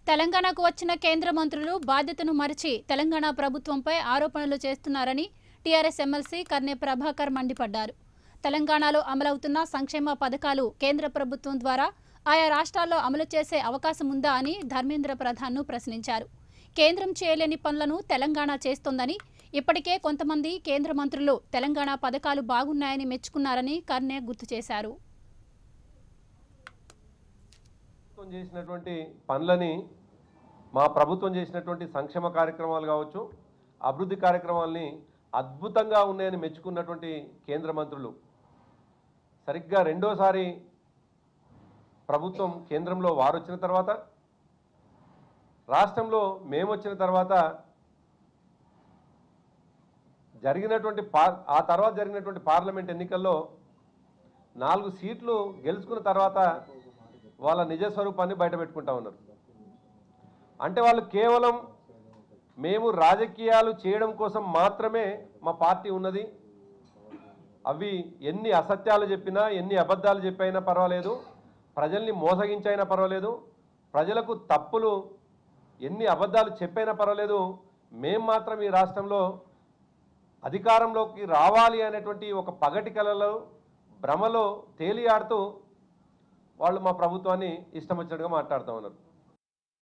తెలంగాణకు వచ్చిన కేంద్ర మంత్రులు బాధ్యతను మరిచి తెలంగాణ ప్రభుత్వంపై ఆరోపణలు చేస్తున్నారని టీఆర్ఎస్ ఎమ్మెల్సీ కర్నె ప్రభాకర్ మండిపడ్డారు తెలంగాణలో అమలవుతున్న సంక్షేమ పథకాలు కేంద్ర ప్రభుత్వం ద్వారా ఆయా రాష్ట్రాల్లో అమలు చేసే అవకాశం ఉందా అని ధర్మేంద్ర ప్రధాన్ను ప్రశ్నించారు కేంద్రం చేయలేని పనులను తెలంగాణ చేస్తోందని ఇప్పటికే కొంతమంది కేంద్ర మంత్రులు తెలంగాణ పథకాలు బాగున్నాయని మెచ్చుకున్నారని కర్నె గుర్తు చేశారు ప్రభుత్వం చేసినటువంటి పనులని మా ప్రభుత్వం చేసినటువంటి సంక్షేమ కార్యక్రమాలు కావచ్చు అభివృద్ధి కార్యక్రమాలని అద్భుతంగా ఉన్నాయని మెచ్చుకున్నటువంటి కేంద్ర మంత్రులు సరిగ్గా రెండోసారి ప్రభుత్వం కేంద్రంలో వారు వచ్చిన తర్వాత రాష్ట్రంలో మేము వచ్చిన తర్వాత జరిగినటువంటి పార్ ఆ తర్వాత జరిగినటువంటి పార్లమెంట్ ఎన్నికల్లో నాలుగు సీట్లు గెలుచుకున్న తర్వాత వాళ్ళ నిజ స్వరూపాన్ని బయటపెట్టుకుంటా ఉన్నారు అంటే వాళ్ళు కేవలం మేము రాజకీయాలు చేయడం కోసం మాత్రమే మా పార్టీ ఉన్నది అవి ఎన్ని అసత్యాలు చెప్పినా ఎన్ని అబద్ధాలు చెప్పైనా పర్వాలేదు ప్రజల్ని మోసగించైనా పర్వాలేదు ప్రజలకు తప్పులు ఎన్ని అబద్ధాలు చెప్పైనా పర్వాలేదు మేం మాత్రం ఈ రాష్ట్రంలో అధికారంలోకి రావాలి అనేటువంటి ఒక పగటి కలలో భ్రమలో తేలియాడుతూ వాళ్ళు మా ప్రభుత్వాన్ని ఇష్టం వచ్చినట్టుగా మాట్లాడుతూ ఉన్నారు